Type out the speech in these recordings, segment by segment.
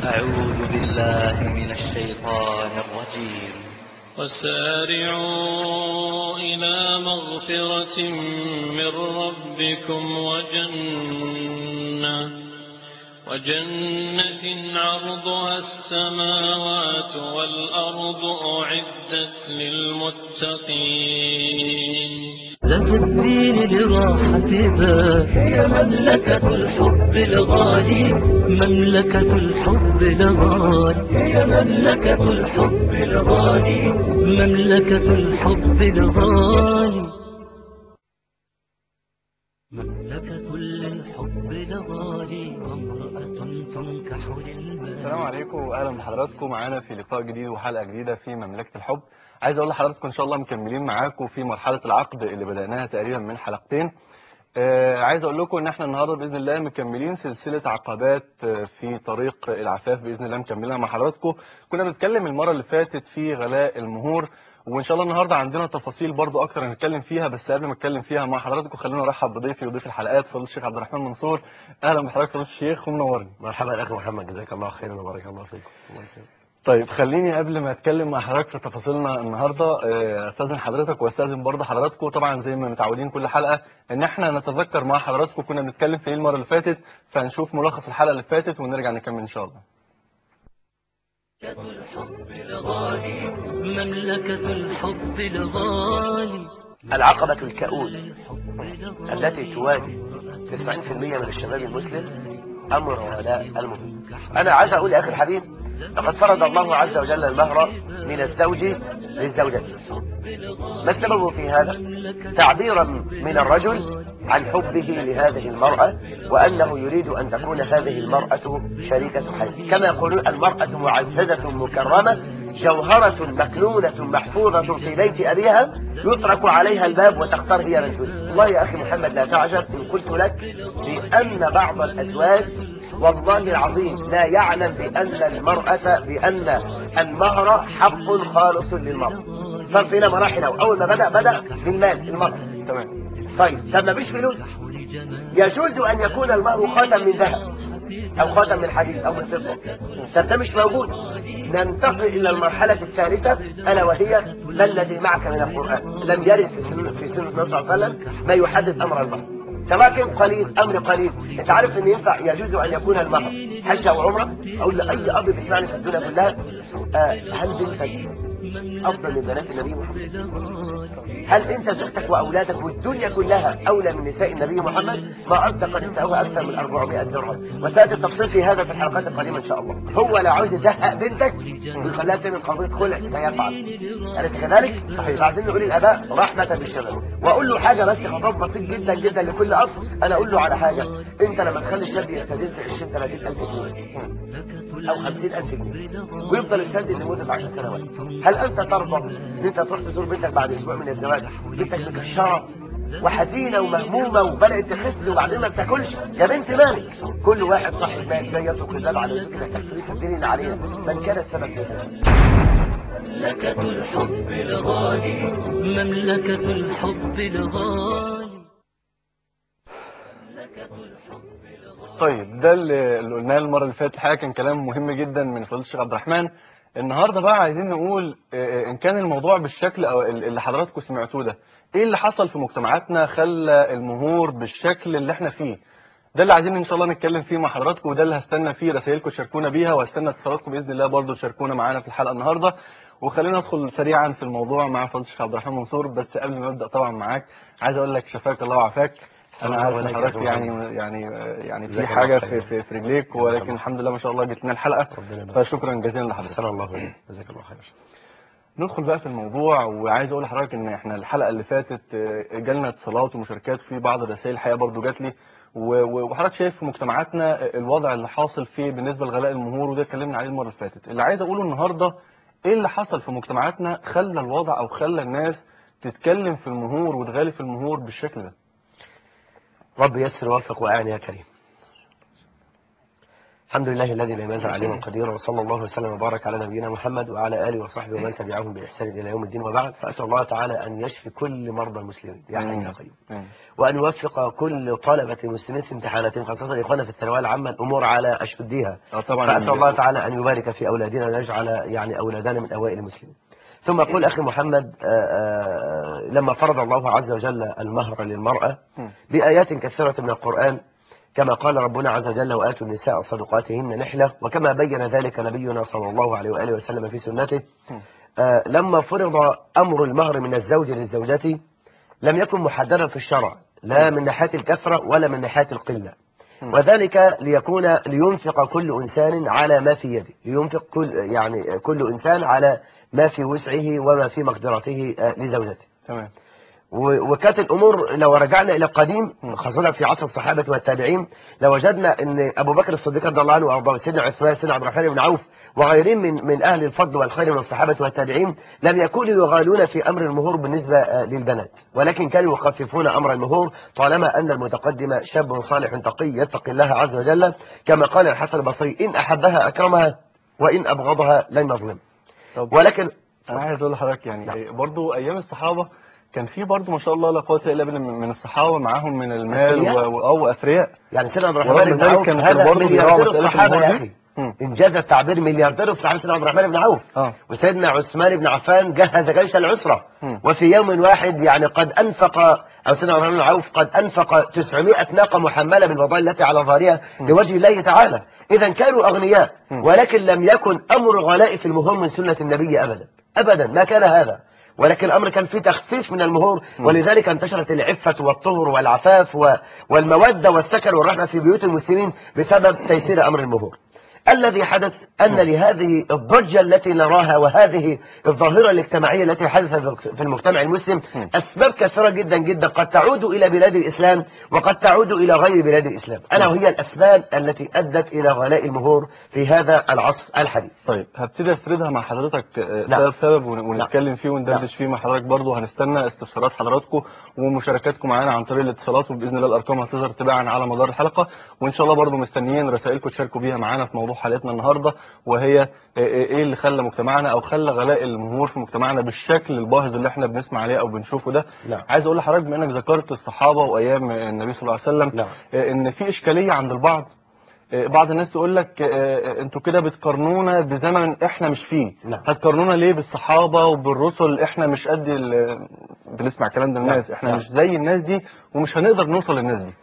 أعوذ بالله من الشيطان الرجيم وسارعوا إلى مغفرة من ربكم وجنة وجنة عرضها السماوات والأرض أعدت للمتقين ذات الدين لراحة بال هي مملكة الحب الغالي مملكة الحب الغالي هي مملكة الحب الغالي مملكة الحب الغالي مملكة الحب الغالي وامرأة تنكح للمال السلام عليكم واهلا بحضراتكم معانا في لقاء جديد وحلقه جديده في مملكه الحب عايز اقول لحضراتكم ان شاء الله مكملين معاكم في مرحله العقد اللي بداناها تقريبا من حلقتين آه عايز اقول لكم ان احنا النهارده باذن الله مكملين سلسله عقبات آه، في طريق العفاف باذن الله مكملينها مع حضراتكم كنا بنتكلم المره اللي فاتت في غلاء المهور وان شاء الله النهارده عندنا تفاصيل برضو اكتر هنتكلم فيها بس قبل ما اتكلم فيها مع حضراتكم خلونا ارحب بضيفي وضيف الحلقات فضيله الشيخ عبد الرحمن منصور اهلا بحضرتك فضيله الشيخ ومنورني مرحبا اخي محمد جزاك الله خيرا وبارك الله فيك الله يكرمك. طيب خليني قبل ما اتكلم مع حضرتك في تفاصيلنا النهارده آه، استاذن حضرتك واستاذن برضه حضراتكم طبعا زي ما متعودين كل حلقه ان احنا نتذكر مع حضراتكم كنا بنتكلم في ايه المره اللي فاتت فنشوف ملخص الحلقه اللي فاتت ونرجع نكمل ان شاء الله الحب الغالي مملكة الحب الغالي العقبة الكؤود التي تواجه 90% من الشباب المسلم أمر ولاء المهم أنا عايز أقول يا أخي الحبيب لقد فرض الله عز وجل المهر من الزوج للزوجة ما السبب في هذا؟ تعبيرا من الرجل عن حبه لهذه المرأة وأنه يريد أن تكون هذه المرأة شريكة حياة كما يقولون المرأة معززة مكرمة جوهرة مكنونة محفوظة في بيت أبيها يطرق عليها الباب وتختار هي من تريد والله يا أخي محمد لا تعجب إن قلت لك بأن بعض الأزواج والله العظيم لا يعلم بأن المرأة بأن المهر حق خالص للمرأة صار فينا مراحل أهو. أول ما بدأ بدأ بالمال المهر تمام طيب طب ما فيش فلوس يجوز أن يكون المهر خاتم من ذهب أو خاتم من حديد أو من فضة طب ده مش موجود ننتقل إلى المرحلة الثالثة ألا وهي ما الذي معك من القرآن لم يرد في سنة في سنة النبي صلى الله عليه وسلم ما يحدد أمر المهر سواء كان قليل أمر قليل أنت عارف أن ينفع يجوز أن يكون المهر حج أو عمرة أقول لأي أب بيسمعني في الدنيا كلها آه هل بنتك أفضل من بنات النبي محمد هل انت زوجتك واولادك والدنيا كلها اولى من نساء النبي محمد ما اصدق نساؤها اكثر من 400 درهم وسياتي التفصيل في هذا في الحلقات القادمه ان شاء الله هو لو عاوز يزهق بنتك ويخليها تعمل قضيه خلع سيفعل اليس كذلك صحيح عايزين نقول الاباء رحمه بالشباب واقول له حاجه بس خطاب بسيط جدا جدا لكل اب انا اقول له على حاجه انت لما تخلي الشاب يستدين في 20 30000 جنيه او 50000 جنيه ويفضل يسدد لمده 10 سنوات هل انت ترضى ان انت تروح تزور بنتك بعد اسبوع من الزواج بنتك مكشره وحزينه ومهمومه وبدات تخس وبعدين ما بتاكلش يا بنت مالك كل واحد صاحب مال جاي يطلق الباب على زوجك محتاج فلوس الدين اللي علينا من كان السبب في ذلك مملكة الحب الغالي مملكة الحب الغالي طيب ده اللي اللي قلناه المره اللي فاتت الحقيقه كان كلام مهم جدا من فضيله الشيخ عبد الرحمن النهارده بقى عايزين نقول آه، ان كان الموضوع بالشكل او ال- اللي حضراتكم سمعتوه ده ايه اللي حصل في مجتمعاتنا خلى المهور بالشكل اللي احنا فيه ده اللي عايزين ان شاء الله نتكلم فيه مع حضراتكم وده اللي هستنى فيه رسائلكم تشاركونا بيها وهستنى اتصالاتكم باذن الله برضو تشاركونا معانا في الحلقه النهارده وخلينا ندخل سريعا في الموضوع مع فضيله الشيخ عبد الرحمن منصور بس قبل ما ابدا طبعا معاك عايز اقول لك شفاك الله وعافاك انا الله عارف ان عليك يا حضرتك أخي يعني محمد. يعني يعني في جزاك حاجه الله في خير. في, في رجليك جزاك ولكن الله. الحمد لله ما شاء الله جت لنا الحلقه ربنا يبارك فشكرا جزيلا لحضرتك أحسن الله إليك جزاك الله خير ندخل بقى في الموضوع وعايز اقول لحضرتك ان احنا الحلقه اللي فاتت آه، جالنا اتصالات ومشاركات في بعض الرسائل الحقيقه برضو جات لي و- و- وحضرتك شايف في مجتمعاتنا الوضع اللي حاصل فيه بالنسبه لغلاء المهور وده اتكلمنا عليه المره اللي فاتت اللي عايز اقوله النهارده ايه اللي حصل في مجتمعاتنا خلى الوضع او خلى الناس تتكلم في المهور وتغالي في المهور بالشكل ده رب يسر ووفق وأعن يا كريم الحمد لله الذي لم يزل عليما قديرا وصلى الله وسلم وبارك على نبينا محمد وعلى اله وصحبه ومن تبعهم باحسان الى يوم الدين وبعد فاسال الله تعالى ان يشفي كل مرضى المسلمين يا حي يا قيوم آمين. وان يوفق كل طلبه المسلمين في امتحاناتهم خاصه اخواننا في الثانويه العامه الامور على اشدها اه طبعا فاسال الله تعالى ان يبارك في اولادنا ويجعل يعني اولادنا من اوائل المسلمين ثم يقول اخي محمد آه، آه، لما فرض الله عز وجل المهر للمراه م. بايات كثيره من القران كما قال ربنا عز وجل وآتوا النساء صدقاتهن نحلة وكما بين ذلك نبينا صلى الله عليه وآله وسلم في سنته آه لما فرض أمر المهر من الزوج للزوجة لم يكن محددا في الشرع لا من ناحية الكثرة ولا من ناحية القلة وذلك ليكون لينفق كل إنسان على ما في يده لينفق كل يعني كل إنسان على ما في وسعه وما في مقدرته آه لزوجته تمام و- وكانت الامور لو رجعنا الى القديم خاصه في عصر الصحابه والتابعين لوجدنا ان ابو بكر الصديق رضي الله عنه وارضاه سيدنا عثمان سيدنا عبد الرحمن بن عوف وغيرهم من من اهل الفضل والخير من الصحابه والتابعين لم يكونوا يغالون في امر المهور بالنسبه آه، للبنات ولكن كانوا يخففون امر المهور طالما ان المتقدم شاب صالح تقي يتقي الله عز وجل كما قال الحسن البصري ان احبها اكرمها وان ابغضها لن يظلم طب ولكن انا عايز اقول لحضرتك يعني نعم. إيه، برضو ايام الصحابه كان في برضو ما شاء الله لا قوه الا بالله من من الصحابه معاهم من المال أثرياء. و- و- او اثرياء يعني سيدنا عبد ورغم الرحمن بن ذلك عوف كان- هذا كان برضه ملياردير بيراعوا مسألة الصحابه يا المهور دي. اخي مم. انجاز التعبير ملياردير الصحابه سيدنا عبد الرحمن بن عوف اه وسيدنا عثمان بن عفان جهز جيش العسرة مم. وفي يوم واحد يعني قد أنفق أو سيدنا عبد الرحمن بن عوف قد أنفق 900 ناقة محملة بالبضائع التي على ظهرها لوجه الله تعالى إذا كانوا أغنياء ولكن لم يكن أمر الغلاء في المهور من سنة النبي أبدا أبدا ما كان هذا ولكن الأمر كان فيه تخفيف من المهور ولذلك انتشرت العفة والطهر والعفاف و- والمودة والسكن والرحمة في بيوت المسلمين بسبب تيسير أمر المهور الذي حدث أن لهذه الضجة التي نراها وهذه الظاهرة الاجتماعية التي حدثت في المجتمع المسلم أسباب كثيرة جدا جدا قد تعود إلى بلاد الإسلام وقد تعود إلى غير بلاد الإسلام ألا وهي الأسباب التي أدت إلى غلاء المهور في هذا العصر الحديث طيب هبتدي اسردها مع حضرتك آه، نعم. سبب سبب ون- ونتكلم فيه وندردش نعم. فيه مع حضرتك برضه هنستنى استفسارات حضراتكم ومشاركاتكم معانا عن طريق الاتصالات وباذن الله الارقام هتظهر تباعا على مدار الحلقه وان شاء الله برضه مستنيين رسائلكم تشاركوا بيها معانا في موضوع حلقتنا النهارده وهي آه، آه، ايه اللي خلى مجتمعنا او خلى غلاء المهور في مجتمعنا بالشكل الباهظ اللي احنا بنسمع عليه او بنشوفه ده نعم. عايز اقول لحضرتك بما انك ذكرت الصحابه وايام النبي صلى الله عليه وسلم نعم. آه، ان في اشكاليه عند البعض آه، بعض الناس تقول لك آه، آه، انتوا كده بتقارنونا بزمن احنا مش فيه نعم. هتقارنونا ليه بالصحابه وبالرسل احنا مش قد ال- بنسمع كلام ده الناس احنا نعم. مش زي الناس دي ومش هنقدر نوصل للناس دي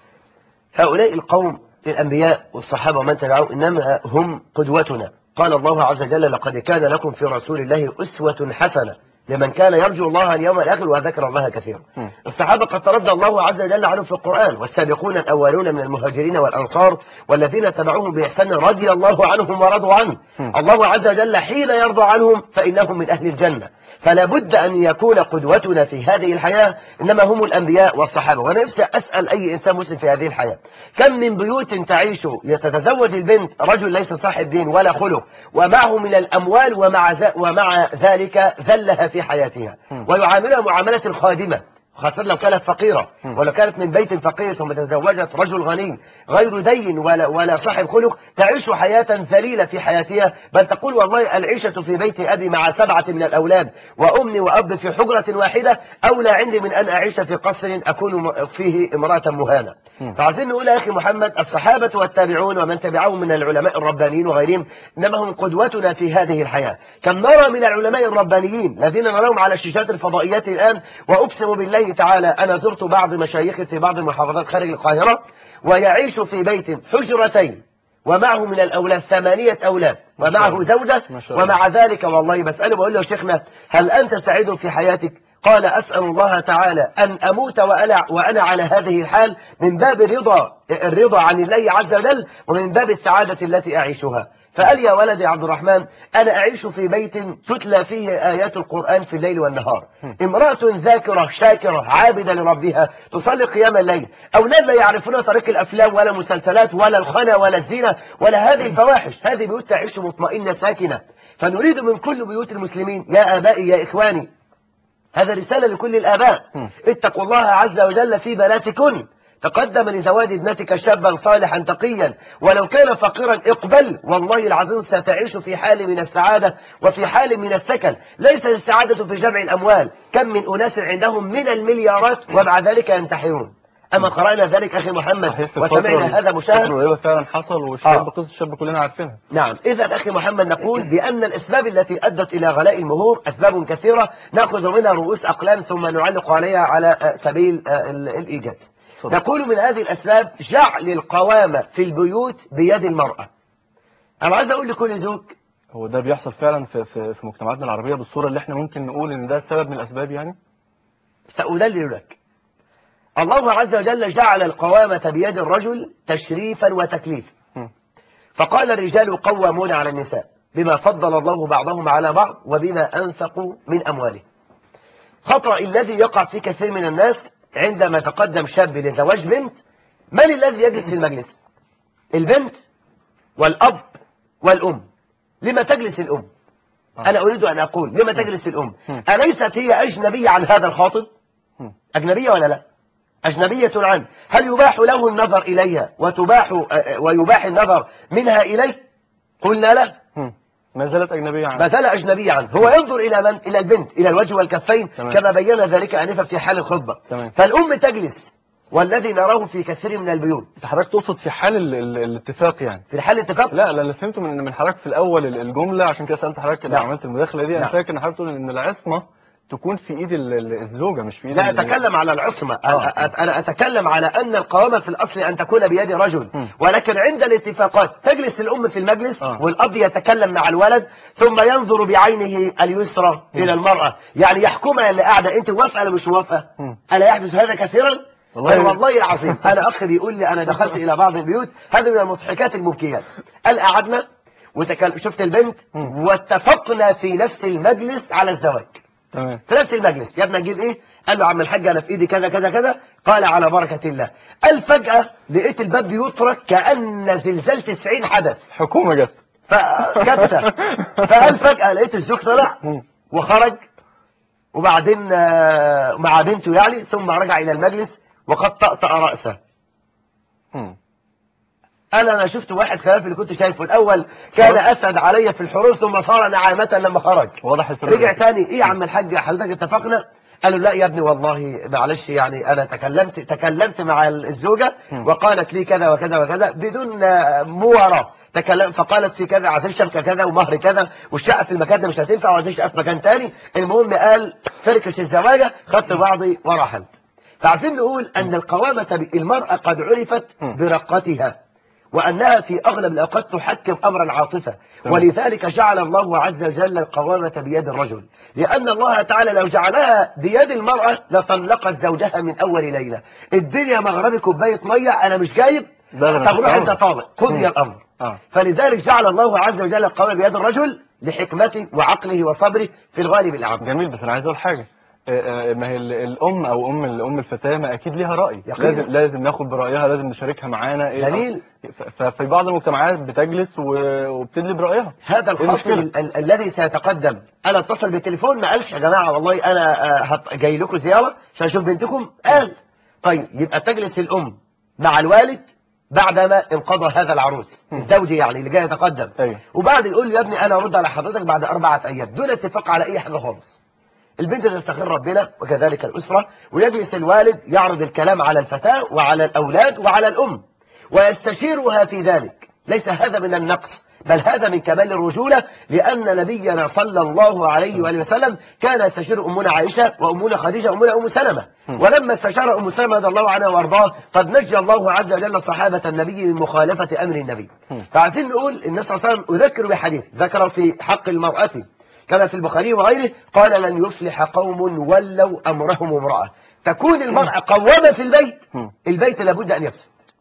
هؤلاء القوم الأنبياء والصحابة ومن تبعهم إنما هم قدوتنا قال الله عز وجل لقد كان لكم في رسول الله أسوة حسنة لمن كان يرجو الله اليوم الآخر وذكر الله كثيرا م. الصحابة قد ترضى الله عز وجل عنهم في القرآن والسابقون الأولون من المهاجرين والأنصار والذين تبعوهم بإحسان رضي الله عنهم ورضوا عنه الله عز وجل حين يرضى عنهم فإنهم من أهل الجنة فلا بد أن يكون قدوتنا في هذه الحياة إنما هم الأنبياء والصحابة وأنا نفسي أسأل أي إنسان مسلم في هذه الحياة كم من بيوت تعيش يتتزوج البنت رجل ليس صاحب دين ولا خلق ومعه من الأموال ومع, ذ... ومع ذلك ذلها في حياتها ويعاملها معاملة الخادمة خاصة لو كانت فقيرة ولو كانت من بيت فقير ثم تزوجت رجل غني غير دين ولا, ولا صاحب خلق تعيش حياة ذليلة في حياتها بل تقول والله العيشة في بيت أبي مع سبعة من الأولاد وأمي وأب في حجرة واحدة أولى عندي من أن أعيش في قصر أكون م- فيه امرأة مهانة فعايزين نقول يا أخي محمد الصحابة والتابعون ومن تبعهم من العلماء الربانيين وغيرهم إنما هم قدوتنا في هذه الحياة كم نرى من العلماء الربانيين الذين نراهم على الشاشات الفضائيات الآن وأقسم بالله تعالى أنا زرت بعض مشايخي في بعض المحافظات خارج القاهرة ويعيش في بيت حجرتين ومعه من الأولاد ثمانية أولاد ومعه زوجة ما شاء الله. ومع ذلك والله بسأله بقول له يا شيخنا هل أنت سعيد في حياتك قال أسأل الله تعالى أن أموت وأنا, وأنا على هذه الحال من باب الرضا الرضا عن الله عز وجل ومن باب السعادة التي أعيشها فقال يا ولدي عبد الرحمن أنا أعيش في بيت تتلى فيه آيات القرآن في الليل والنهار امرأة ذاكرة شاكرة عابدة لربها تصلي قيام الليل أولاد لا يعرفون طريق الأفلام ولا المسلسلات ولا الخنا ولا الزنا ولا هذه الفواحش هذه بيوت تعيش مطمئنة ساكنة فنريد من كل بيوت المسلمين يا آبائي يا إخواني هذا رسالة لكل الآباء اتقوا الله عز وجل في بناتكن تقدم لزواج ابنتك شابا صالحا تقيا ولو كان فقيرا اقبل والله العظيم ستعيش في حال من السعادة وفي حال من السكن ليس السعادة في جمع الأموال كم من أناس عندهم من المليارات ومع ذلك ينتحرون أما قرأنا ذلك أخي محمد صحيح في وسمعنا فترة- هذا مشاهد فترة قريبة فعلا حصل والشاب آه. قصة الشاب كلنا عارفينها نعم إذا أخي محمد نقول بأن الأسباب التي أدت إلى غلاء المهور أسباب كثيرة نأخذ منها رؤوس أقلام ثم نعلق عليها على آه، سبيل آه، ال- الإيجاز تفضل. نقول من هذه الأسباب جعل القوامة في البيوت بيد المرأة أنا عايز أقول لكل زوج هو ده بيحصل فعلا في في, في مجتمعاتنا العربية بالصورة اللي احنا ممكن نقول ان ده سبب من الاسباب يعني سأدلل لك الله عز وجل جعل القوامة بيد الرجل تشريفا وتكليفا مم. فقال الرجال قوامون على النساء بما فضل الله بعضهم على بعض وبما أنفقوا من أموالهم خطأ الذي يقع في كثير من الناس عندما تقدم شاب لزواج بنت من الذي يجلس في المجلس البنت والأب والأم لما تجلس الأم أنا أريد أن أقول لما تجلس الأم أليست هي أجنبية عن هذا الخاطب أجنبية ولا لا أجنبية عنه هل يباح له النظر إليها وتباح آه، ويباح النظر منها إليه قلنا لا مم. ما زالت اجنبية عنه ما زال أجنبي عنه هو ينظر إلى من إلى البنت إلى الوجه والكفين تمام. كما بين ذلك آنفا في حال الخطبة تمام. فالأم تجلس والذي نراه في كثير من البيوت حضرتك تقصد في حال ال ال الاتفاق يعني في حال اتفاق لا لا اللي فهمته من من حضرتك في الاول ال- الجمله عشان كده سالت حضرتك لما نعم. عملت المداخله دي انا نعم. فاكر ان حضرتك تقول ان العصمه تكون في ايد ال- ال- الزوجه مش في ايد لا ال- أتكلم على العصمة آه. أنا- أنا أنا أتكلم على أن القوامة في الأصل أن تكون بيد رجل م. ولكن عند الاتفاقات تجلس الأم في المجلس آه. والأب يتكلم مع الولد ثم ينظر بعينه اليسرى إلى المرأة يعني يحكمها اللي قاعدة أنت موافقة ولا مش موافقة م. ألا يحدث هذا كثيرا والله- والله, والله العظيم أنا أخي بيقول لي أنا دخلت إلى بعض البيوت هذا من المضحكات المبكيات قال قعدنا وتكلم شفت البنت م. واتفقنا في نفس المجلس على الزواج تمام في نفس المجلس يا ابني اجيب ايه قال له عم الحاج انا في ايدي كذا كذا كذا قال على بركه الله قال فجاه لقيت الباب بيطرق كان زلزال 90 حدث حكومه جت فكبسه فقال فجاه لقيت الزوج طلع مم. وخرج وبعدين آه، مع بنته يعني ثم رجع الى المجلس وقد طأطأ رأسه مم. قال انا شفت واحد خلاف اللي كنت شايفه الاول كان اسعد علي في الحروب ثم صار نعامه لما خرج واضح الفرق رجع تاني ايه يا عم الحاج حضرتك اتفقنا قالوا لا يا ابني والله معلش يعني انا تكلمت تكلمت مع الزوجه وقالت لي كذا وكذا وكذا بدون آه، مواراه تكلم فقالت في كذا عايزين شبكه كذا ومهر كذا والشقه في المكان ده مش هتنفع وعايزين شقه في مكان تاني المهم قال فركش الزواجه خدت بعضي ورحلت فعايزين نقول ان القوامه ب- المراه قد عرفت برقتها وأنها في أغلب الأوقات تحكم أمر العاطفة تمام. ولذلك جعل الله عز وجل القوامة بيد الرجل لأن الله تعالى لو جعلها بيد المرأة لطلقت زوجها من أول ليلة الدنيا مغربي كوباية مية أنا مش جايب لا، لا، مش طب روح هتعرف. أنت طالق قضي مم. الأمر اه فلذلك جعل الله عز وجل القوامة بيد الرجل لحكمته وعقله وصبره في الغالب الأعم جميل بس انا عايز اقول حاجه آه، آه، ما هي ال- الام او ام الام الفتاه ما اكيد ليها راي يقينا. لازم لازم ناخد برايها لازم نشاركها معانا إيه جميل. ف- ففي بعض المجتمعات بتجلس و- وبتدلي برايها هذا إيه الخطيب المشكلة؟ ال- ال- الذي سيتقدم انا اتصل بالتليفون ما قالش يا جماعه والله انا آه، هط- جاي لكم زياره عشان اشوف بنتكم قال طيب يبقى تجلس الام مع الوالد بعدما انقضى هذا العروس الزوج يعني اللي جاي يتقدم أيوة. وبعد يقول له يا ابني انا ارد على حضرتك بعد اربعه ايام دون اتفاق على اي حاجه خالص البنت تستخير ربنا وكذلك الأسرة ويجلس الوالد يعرض الكلام على الفتاة وعلى الأولاد وعلى الأم ويستشيرها في ذلك ليس هذا من النقص بل هذا من كمال الرجولة لأن نبينا صلى الله عليه وآله وسلم كان يستشير أمنا عائشة وأمنا خديجة وأمنا أم سلمة ولما استشار أم سلمة رضي الله عنها وأرضاه قد نجى الله عز وجل صحابة النبي من مخالفة أمر النبي فعايزين نقول النبي صلى الله عليه وسلم أذكر بحديث ذكر في حق المرأة كما في البخاري وغيره قال لن يفلح قوم ولوا أمرهم امرأة تكون المرأة قوامة في البيت مم. البيت لابد أن يفسد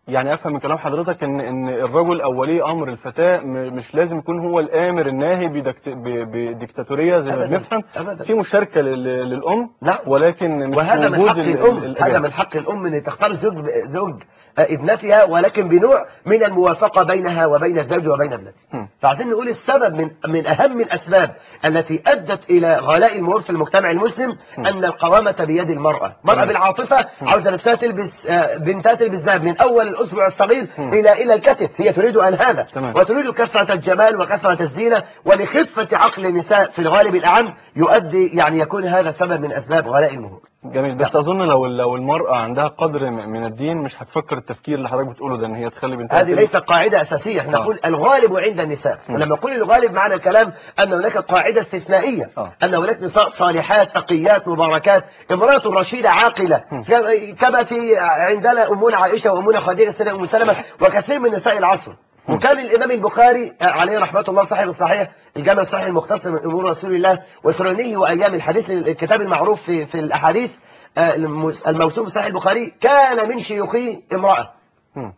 يعني افهم من كلام حضرتك ان ان الرجل او ولي امر الفتاه م- مش لازم يكون هو الامر الناهي بدكت- ب- بديكتاتوريه زي ما أبداً، بنفهم أبداً. في مشاركه لل- للام نعم. ولكن مش وهذا من وجود حق ال- الأم ال- هذا الأجانب. من حق الأم أن تختار زوج زوج آه، ابنتها ولكن بنوع من الموافقة بينها وبين الزوج وبين ابنتها هم. فعايزين نقول السبب من من أهم الأسباب التي أدت إلى غلاء المرور في المجتمع المسلم أن القوامة بيد المرأة مرأة تمام. بالعاطفة عاوزة نفسها تلبس آه، بنتها تلبس ذهب من أول الأسبوع الصغير إلى إلى الكتف هي تريد أن هذا تمام. وتريد كثرة الجمال وكثرة الزينة ولخفة عقل النساء في الغالب الأعم يؤدي يعني يكون هذا سبب من أسباب غلاء المرور جميل بس اظن لو لو المراه عندها قدر م- من الدين مش هتفكر التفكير اللي حضرتك بتقوله ده ان هي تخلي بنتها هذه تلبس- ليست قاعدة أساسية احنا آه. نقول الغالب عند النساء ولما نقول الغالب معنى الكلام أن هناك قاعدة استثنائية آه. أن هناك نساء صالحات تقيات مباركات امرأة رشيدة عاقلة كما في عندنا أمنا عائشة وأمنا خديجة السنة أم سلمة وكثير من نساء العصر وكان الإمام البخاري عليه رحمة الله صاحب الصحيح الجامع الصحيح المختصر من أمور رسول الله وسننه وأيام الحديث الكتاب المعروف في, في الأحاديث آه، المس- الموسوم في صحيح البخاري كان من شيوخه امرأة هم.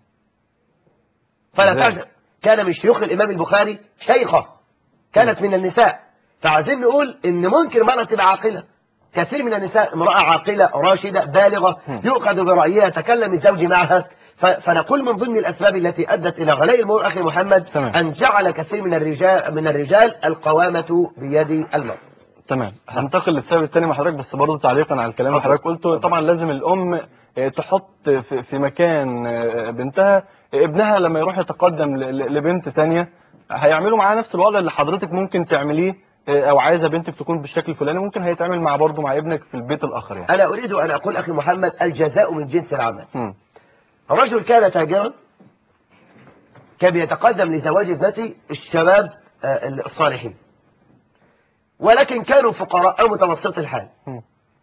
فلا إزاي؟ تعجب كان من شيوخ الإمام البخاري شيخة كانت من النساء فعايزين نقول إن ممكن المرأة تبقى عاقلة كثير من النساء امرأة عاقلة راشدة بالغة يؤخذ برأيها تكلم الزوج معها ف- فنقول من ضمن الأسباب التي أدت إلى غلاء المرء أخي محمد تمام. أن جعل كثير من الرجال من الرجال القوامة بيد المرء تمام هنتقل للسبب الثاني مع حضرتك بس برضه تعليقا على الكلام اللي اتفضل. حضرتك قلته طبعا لازم الام آه، تحط في في مكان آه، بنتها آه، ابنها لما يروح يتقدم ل- ل- لبنت تانية هيعملوا معاه نفس الوضع اللي حضرتك ممكن تعمليه آه، او عايزه بنتك تكون بالشكل الفلاني ممكن هيتعمل مع برضه مع ابنك في البيت الاخر يعني أنا أريد أن أقول أخي محمد الجزاء من جنس العمل مم. رجل كان تاجرا كان بيتقدم لزواج ابنته الشباب آه، الصالحين ولكن كانوا فقراء أو متوسط الحال مم.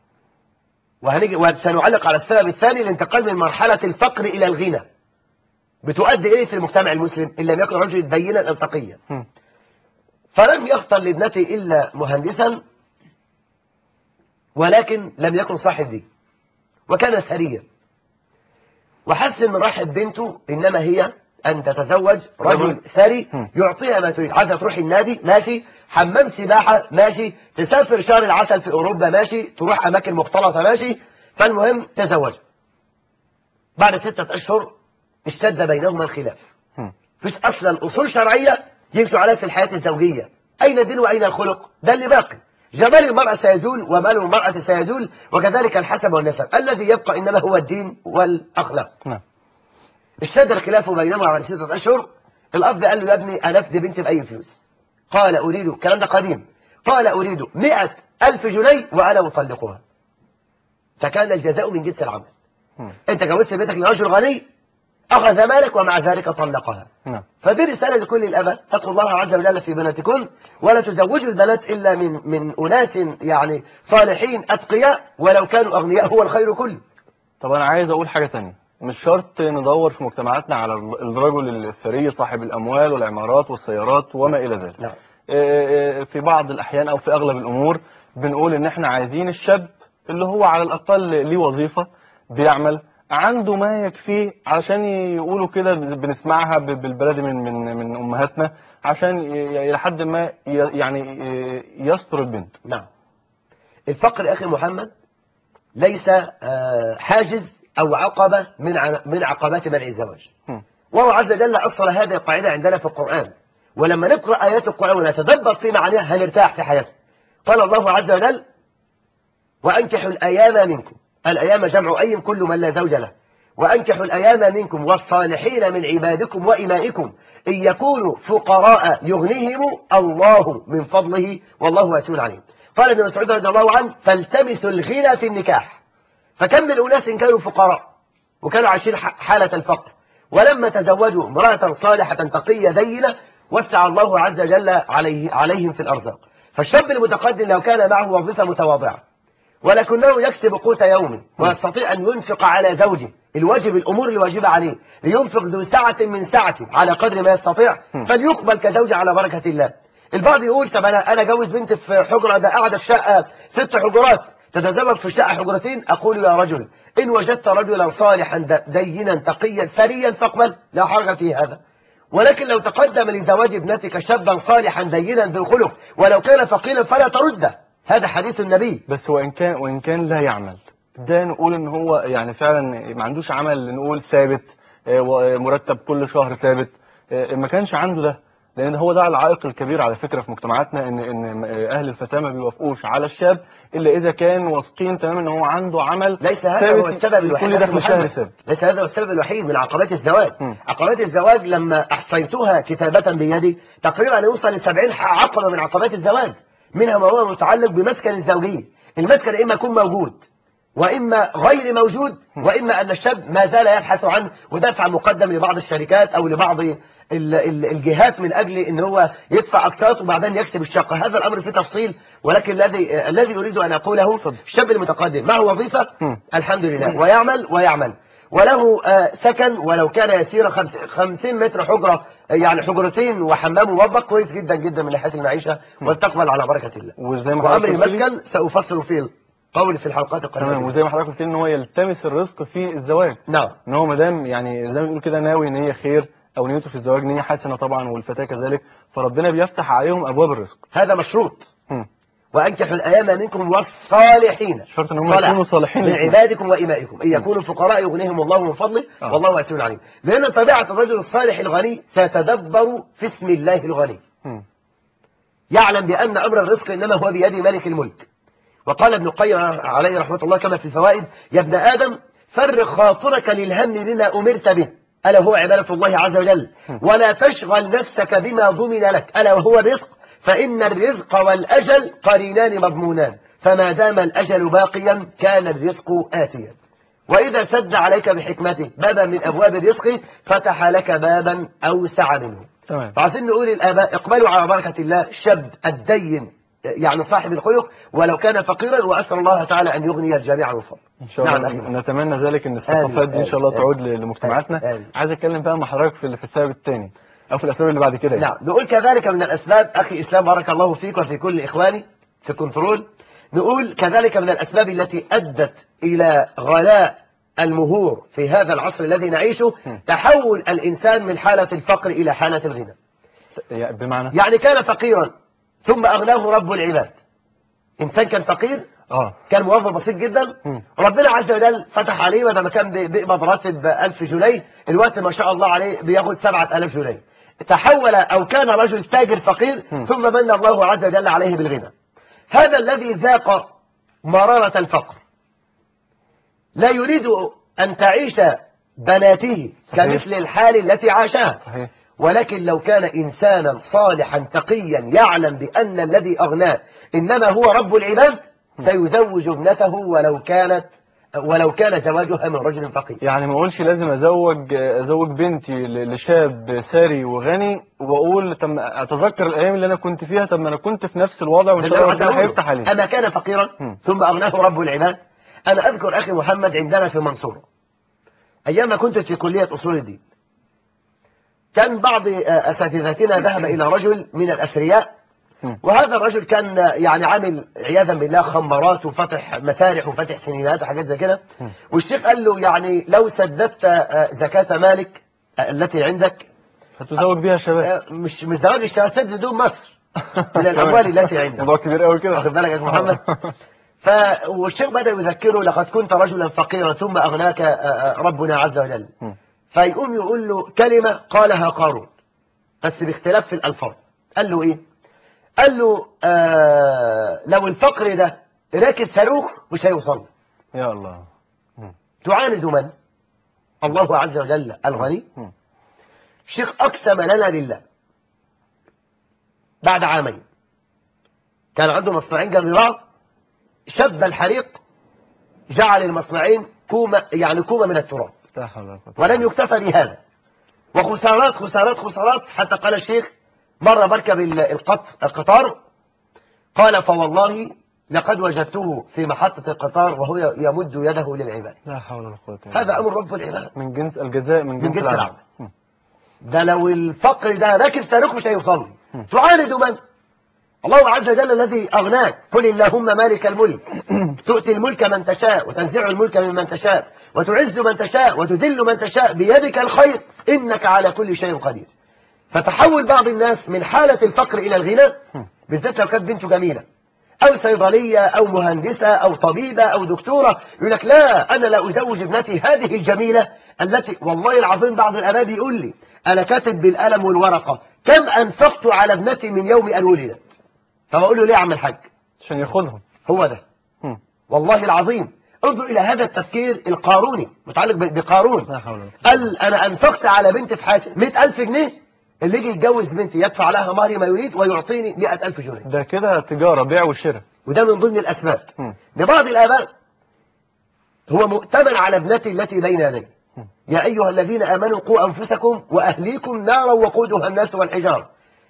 وهنيجي وسنعلق على السبب الثاني الانتقال من مرحلة الفقر إلى الغنى بتؤدي إيه في المجتمع المسلم إن لم يكن رجل دينا أو تقيا مم. فلم يختر لابنته إلا مهندسا ولكن لم يكن صاحب دين وكان ثريا وحس ان راحت بنته انما هي ان تتزوج رجل ثري هم. يعطيها ما تريد عايزه تروح النادي ماشي حمام سباحه ماشي تسافر شهر العسل في اوروبا ماشي تروح اماكن مختلطه ماشي فالمهم تزوج بعد ستة اشهر اشتد بينهما الخلاف هم. مفيش اصلا اصول شرعيه يمشوا عليها في الحياه الزوجيه اين الدين واين الخلق ده اللي باقي جمال المرأة سيزول ومال المرأة سيزول وكذلك الحسب والنسب الذي يبقى إنما هو الدين والأخلاق نعم اشتد الخلاف بينهما بعد ستة أشهر الأب قال له يا ابني أنا أفدي بنتي بأي فلوس قال أريد الكلام ده قديم قال أريد مئة ألف جنيه وأنا أطلقها فكان الجزاء من جنس العمل مم. أنت جوزت بنتك لرجل غني أخذ مالك ومع ذلك طلقها نعم فدي رسالة لكل الأباء اتقوا الله عز وجل في بناتكم ولا تزوجوا البنات إلا من من أناس يعني صالحين أتقياء ولو كانوا أغنياء هو الخير كله طب انا عايز اقول حاجه تانية مش شرط ندور في مجتمعاتنا على الرجل الثري صاحب الاموال والعمارات والسيارات وما الى ذلك نعم آه، في بعض الأحيان أو في أغلب الأمور بنقول إن إحنا عايزين الشاب اللي هو على الأقل ليه وظيفة بيعمل عنده ما يكفيه علشان يقولوا كده بنسمعها ب- بالبلدي من من من أمهاتنا عشان ي- إلى حد ما ي- يعني ي- يستر البنت نعم الفقر أخي محمد ليس آه، حاجز أو عقبة من ع- من عقبات منع الزواج هم. وهو عز وجل أصل هذه القاعدة عندنا في القرآن ولما نقرأ آيات القرآن ونتدبر في معانيها هنرتاح في حياتنا قال الله عز وجل وأنكحوا الأيام منكم الأيام جمع أي كل من لا زوج له وأنكحوا الأيام منكم والصالحين من عبادكم وإمائكم إن يكونوا فقراء يغنيهم الله من فضله والله واسع عليم قال ابن مسعود رضي الله عنه فالتمسوا الغنى في النكاح فكم من أناس كانوا فقراء وكانوا عايشين ح- حالة الفقر ولما تزوجوا امرأة صالحة تقية دينة وسع الله عز وجل عليه عليهم في الأرزاق فالشاب المتقدم لو كان معه وظيفة متواضعة ولكنه يكسب قوت يومه ويستطيع أن ينفق على زوجه الواجب الأمور الواجبة عليه لينفق ذو سعة من سعته على قدر ما يستطيع فليقبل كزوج على بركة الله البعض يقول طب أنا أنا جوز بنتي في حجرة ده قاعدة في شقة ست حجرات تتزوج في شقة حجرتين أقول يا رجل إن وجدت رجلا صالحا د- دينا تقيا ثريا فاقبل لا حرج في هذا ولكن لو تقدم لزواج ابنتك شابا صالحا دينا ذو خلق ولو كان فقيرا فلا ترده هذا حديث النبي بس وان كان وان كان لا يعمل ده نقول ان هو يعني فعلا ما عندوش عمل نقول ثابت آه، ومرتب كل شهر ثابت آه، ما كانش عنده ده لان هو ده العائق الكبير على فكره في مجتمعاتنا ان ان اهل الفتاه ما بيوافقوش على الشاب الا اذا كان واثقين تماما ان هو عنده عمل ليس هذا ثابت هو السبب الوحيد يكون أخي دخل شهري محمد. ثابت ليس هذا هو السبب الوحيد من عقبات الزواج م. عقبات الزواج لما أحصيتها كتابة بيدي تقريبا يوصل ل 70 عقبة من عقبات الزواج منها ما هو متعلق بمسكن الزوجية المسكن إما يكون موجود وإما غير موجود وإما أن الشاب ما زال يبحث عنه ودفع مقدم لبعض الشركات أو لبعض ال- ال- الجهات من أجل أن هو يدفع أقساط وبعدين يكسب الشقة هذا الأمر فيه تفصيل ولكن الذي الذي أريد أن أقوله الشاب المتقدم معه وظيفة م. الحمد لله ويعمل ويعمل وله آه، سكن ولو كان يسير خمس- 50 متر حجرة آه، يعني حجرتين وحمام ومطبخ كويس جدا جدا من ناحية المعيشة وتقبل على بركة الله وزي ما وأمر حضرتك قلت لي- المسكن سأفصل فيه القول في الحلقات تمام القادمة وزي ما حضرتك قلت لي ان هو يلتمس الرزق في الزواج نعم ان هو ما دام يعني زي ما بنقول كده ناوي نيه خير او نيته في الزواج نيه حسنه طبعا والفتاه كذلك فربنا بيفتح عليهم ابواب الرزق هذا مشروط مم. وأنكحوا الأيام منكم والصالحين شرط إن هم صالح. يكونوا صالحين من لكم. عبادكم وإمائكم إن يكونوا فقراء يغنيهم الله من فضله آه. والله واسع عليم لأن طبيعة الرجل الصالح الغني سيتدبر في اسم الله الغني مم. يعلم بأن أمر الرزق إنما هو بيد ملك الملك وقال ابن القيم عليه رحمة الله كما في الفوائد يا ابن آدم فرغ خاطرك للهم بما أمرت به ألا هو عبادة الله عز وجل ولا تشغل نفسك بما ضمن لك ألا وهو الرزق فإن الرزق والأجل قرينان مضمونان فما دام الأجل باقيا كان الرزق آتيا وإذا سد عليك بحكمته بابا من أبواب الرزق فتح لك بابا أوسع منه تمام فعايزين نقول الآباء اقبلوا على بركة الله الشاب الدين يعني صاحب الخلق ولو كان فقيرا وأسأل الله تعالى أن يغني الجميع من فضله ان شاء الله نعم أخي محمد. نتمنى ذلك ان الثقافات دي ان شاء الله آمين. تعود ل- لمجتمعاتنا آمين. عايز اتكلم بقى مع حضرتك في في السبب الثاني او في الاسباب اللي بعد كده يعني. نعم نقول كذلك من الأسباب أخي إسلام بارك الله فيك وفي كل إخواني في كنترول نقول كذلك من الأسباب التي أدت إلى غلاء المهور في هذا العصر الذي نعيشه تحول الإنسان من حالة الفقر إلى حالة الغنى يعني بمعنى يعني كان فقيرا ثم أغناه رب العباد إنسان كان فقير اه كان موظف بسيط جدا مم. ربنا عز وجل فتح عليه بدل ما كان بي- بيقبض راتب 1000 جنيه الوقت ما شاء الله عليه بياخد 7000 جنيه تحول أو كان رجل تاجر فقير ثم من الله عز وجل عليه بالغنى هذا الذي ذاق مرارة الفقر لا يريد أن تعيش بناته صحيح. كمثل الحال التي عاشها صحيح ولكن لو كان إنسانا صالحا تقيا يعلم بأن الذي أغناه إنما هو رب العباد سيزوج ابنته ولو كانت ولو كان زواجها من رجل فقير يعني ما اقولش لازم ازوج ازوج بنتي ل- لشاب ثري وغني واقول طب ما اتذكر الايام اللي انا كنت فيها طب ما انا كنت في نفس الوضع وان شاء الله ربنا هيفتح علينا أما كان فقيرا مم. ثم أغناه رب العباد أنا أذكر أخي محمد عندنا في منصورة أيام ما كنت في كلية أصول الدين كان بعض آه، أساتذتنا ذهب إلى رجل من الأثرياء مم. وهذا الرجل كان آه، يعني عامل عياذا بالله خمارات وفتح مسارح وفتح سينمات وحاجات زي كده والشيخ قال له يعني لو سددت آه، زكاة مالك آه، التي عندك هتزوج بيها شباب آه، مش مش زواج الشباب سدد دون مصر من الأموال التي عندك موضوع كبير قوي كده واخد بالك يا أخي محمد ف والشيخ بدأ يذكره لقد كنت رجلا فقيرا ثم أغناك آه، آه، ربنا عز وجل مم. فيقوم يقول له كلمة قالها قارون بس باختلاف في الألفاظ قال له إيه قال له آه لو الفقر ده راكب صاروخ مش هيوصل يا الله تعاند من الله عز وجل الغني مم. الشيخ أقسم لنا بالله بعد عامين كان عنده مصنعين جنب بعض شب الحريق جعل المصنعين كومة يعني كومة من التراب لا حول ولا قوة ولن يكتفى بهذا وخسارات خسارات خسارات حتى قال الشيخ مرة بركب ال- القطر القطار قال فوالله لقد وجدته في محطة القطار وهو يمد يده للعباد لا حول ولا قوة إلا هذا بالله. أمر رب العباد من جنس الجزاء من جنس, جنس العمل العمل. مم. ده لو الفقر ده راكب صاروخ مش هيوصل له تعاند من الله عز وجل الذي أغناك قل اللهم مالك الملك تؤتي الملك من تشاء وتنزع الملك ممن تشاء وتعز من تشاء وتذل من تشاء بيدك الخير إنك على كل شيء قدير فتحول بعض الناس من حالة الفقر إلى الغنى بالذات لو كانت بنته جميلة أو صيدلية أو مهندسة أو طبيبة أو دكتورة يقول لك لا أنا لا أزوج ابنتي هذه الجميلة التي والله العظيم بعض الآباء يقول لي أنا كاتب بالقلم والورقة كم أنفقت على ابنتي من يوم أن ولدت فأقول له ليه يا عم الحاج عشان ياخدهم هو ده هم. والله العظيم انظر إلى هذا التفكير القاروني متعلق ب- بقارون لا حول ولا قوة. قال أنا أنفقت على بنتي في حياتي 100000 جنيه اللي يجي يتجوز بنتي يدفع لها مهري ما يريد ويعطيني 100000 جنيه ده كده تجارة بيع وشراء وده من ضمن الأسباب مم. لبعض الآباء هو مؤتمن على ابنته التي بين يديه يا أيها الذين آمنوا قوا أنفسكم وأهليكم نارا وقودها الناس والحجارة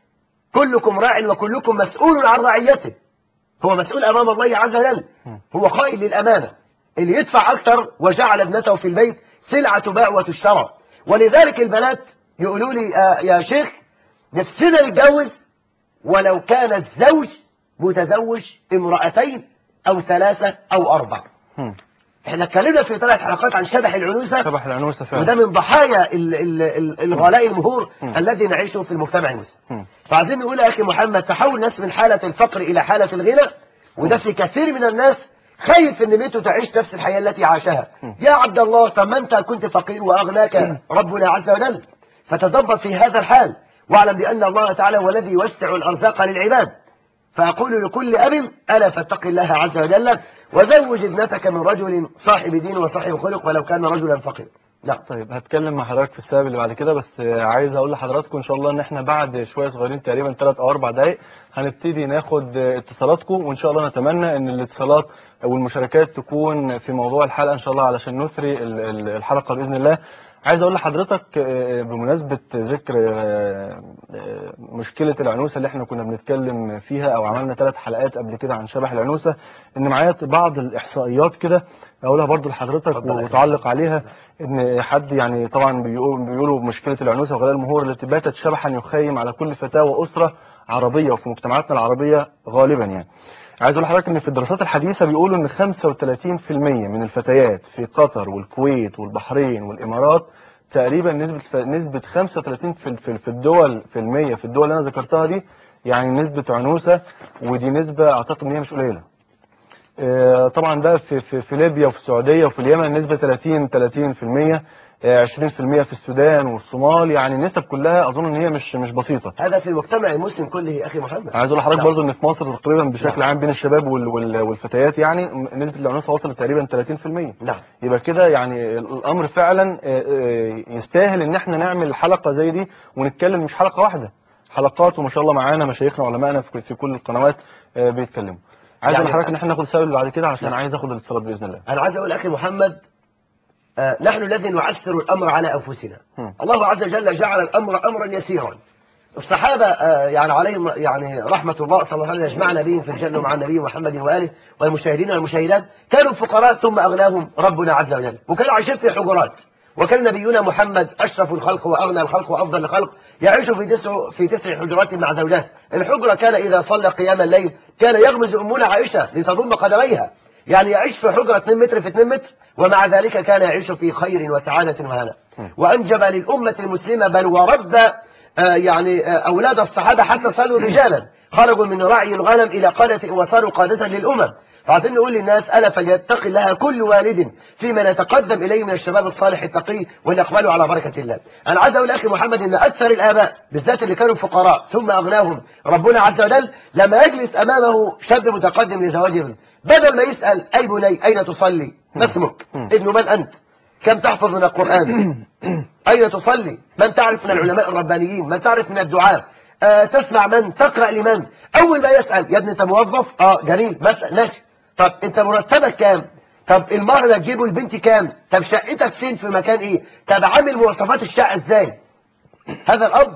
كلكم راع وكلكم مسؤول عن رعيته هو مسؤول أمام الله عز وجل هو قائل للأمانة اللي يدفع أكثر وجعل ابنته في البيت سلعة تباع وتشترى ولذلك البنات يقولوا لي آه يا شيخ نفسنا نتجوز ولو كان الزوج متزوج امرأتين أو ثلاثة أو أربع هم. احنا اتكلمنا في ثلاث حلقات عن شبح العنوسة شبح العنوسة وده فعلا من ضحايا ال- ال- ال- الغلاء المهور الذي نعيشه في المجتمع المسلم مم. فعايزين نقول يا أخي محمد تحول الناس من حالة الفقر إلى حالة الغنى وده في كثير من الناس خايف ان بنته تعيش نفس الحياة التي عاشها يا عبد الله طب ما انت كنت فقير واغناك ربنا عز وجل فتدبر في هذا الحال واعلم بان الله تعالى هو الذي يوسع الارزاق للعباد فاقول لكل اب الا فاتق الله عز وجل وزوج ابنتك من رجل صاحب دين وصاحب خلق ولو كان رجلا فقير نعم طيب هتكلم مع حضرتك في السبب اللي بعد كده بس آه، عايز اقول لحضراتكم ان شاء الله ان احنا بعد شويه صغيرين تقريبا 3 او 4 دقائق هنبتدي ناخد آه، اتصالاتكم وان شاء الله نتمنى ان الاتصالات والمشاركات تكون في موضوع الحلقه ان شاء الله علشان نثري ال- ال- الحلقه باذن الله عايز اقول لحضرتك آه، بمناسبه ذكر آه، آه، مشكله العنوسه اللي احنا كنا بنتكلم فيها او عملنا ثلاث حلقات قبل كده عن شبح العنوسه ان معايا بعض الاحصائيات كده اقولها برضو لحضرتك اتفضل يا وتعلق عليها ان حد يعني طبعا بيقول- بيقولوا مشكله العنوسه وغلاء المهور التي باتت شبحا يخيم على كل فتاه واسره عربيه وفي مجتمعاتنا العربيه غالبا يعني عايز اقول لحضرتك ان في الدراسات الحديثه بيقولوا ان 35% من الفتيات في قطر والكويت والبحرين والامارات تقريبا نسبه ف- نسبه 35 في في في الدول في المية في الدول اللي انا ذكرتها دي يعني نسبه عنوسه ودي نسبه اعتقد ان هي مش قليله آه، طبعا بقى في في في ليبيا وفي السعوديه وفي اليمن النسبه 30 30% آه، 20% في السودان والصومال يعني النسب كلها اظن ان هي مش مش بسيطه هذا في المجتمع المسلم كله يا اخي محمد عايز اقول لحضرتك نعم. برضو ان في مصر تقريبا بشكل عام بين الشباب وال- وال- والفتيات يعني نسبه العنوسه وصلت تقريبا 30% نعم يبقى كده يعني الامر فعلا آه، آه، يستاهل ان احنا نعمل حلقه زي دي ونتكلم مش حلقه واحده حلقات وما شاء الله معانا مشايخنا وعلمائنا في في كل القنوات آه، بيتكلموا عايز اقول يعني- لحضرتك ان احنا ناخد السبب اللي بعد كده عشان عايز اخد الاتصالات باذن الله أنا عايز أقول أخي محمد آه نحن الذي نعسر الأمر على أنفسنا هم. الله عز وجل جعل الأمر أمرا يسيرا الصحابة آه يعني عليهم يعني رحمة الله صلى الله عليه وسلم يجمعنا بهم في الجنة مع النبي محمد وآله والمشاهدين والمشاهدات كانوا فقراء ثم أغناهم ربنا عز وجل وكانوا عايشين في حجرات وكان نبينا محمد أشرف الخلق وأغنى الخلق وأفضل الخلق يعيش في تسع في تسع حجرات مع زوجات الحجرة كان إذا صلى قيام الليل كان يغمز أمنا عائشة لتضم قدميها يعني يعيش في حجرة 2 متر في 2 متر ومع ذلك كان يعيش في خير وسعادة وهنا وأنجب للأمة المسلمة بل ورب آه، يعني آه، أولاد الصحابة حتى صاروا رجالا خرجوا من رعي الغنم إلى قادة وصاروا قادة للأمم فعايزين نقول للناس ألا فليتقي الله كل والد فيما نتقدم إليه من الشباب الصالح التقي والإقبال على بركة الله أنا عايز أقول أخي محمد إن أكثر الآباء بالذات اللي كانوا فقراء ثم أغناهم ربنا عز وجل لما يجلس أمامه شاب متقدم لزواج ابن بدل ما يسأل أي بني أين تصلي ما اسمك ابن من أنت كم تحفظ من القرآن أين تصلي من تعرف من العلماء الربانيين من تعرف من الدعاء آه تسمع من تقرأ لمن أول ما يسأل يا ابني أنت موظف آه جميل مسأل ماشي طب أنت مرتبك كام طب المهر اللي هتجيبه لبنتي كام طب شقتك فين في مكان إيه طب عامل مواصفات الشقة إزاي هذا الأب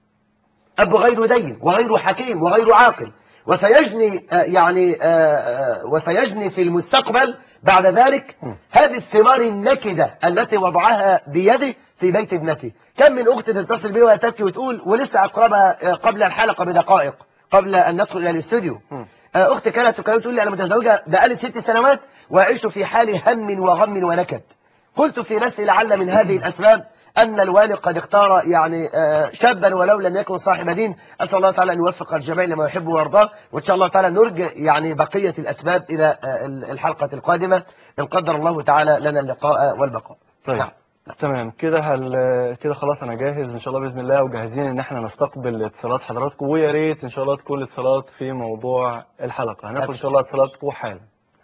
أب غير دين وغير حكيم وغير عاقل وسيجني آه، يعني آه، آه، وسيجني في المستقبل بعد ذلك هذه الثمار النكدة التي وضعها بيده في بيت ابنته كم من أخت تتصل بي وهي تبكي وتقول ولسه أقربها آه، قبل الحلقة بدقائق قبل أن ندخل إلى الاستوديو مم. آه، أختي كانت تكلم تقول لي أنا متزوجة بقالي ست سنوات وأعيش في حال هم وغم ونكد قلت في نفسي لعل من هذه الأسباب أن الوالد قد اختار يعني آه، شابا ولو لم يكن صاحب دين أسأل الله تعالى أن يوفق الجميع لما يحب ويرضاه وإن شاء الله تعالى نرجع يعني بقية الأسباب إلى آه، الحلقة القادمة إن قدر الله تعالى لنا اللقاء والبقاء طيب نعم. تمام كده هل كده خلاص انا جاهز ان شاء الله باذن الله وجاهزين ان احنا نستقبل اتصالات حضراتكم ويا ريت ان شاء الله تكون الاتصالات في موضوع الحلقه هناخد ان شاء الله اتصالاتكم حالا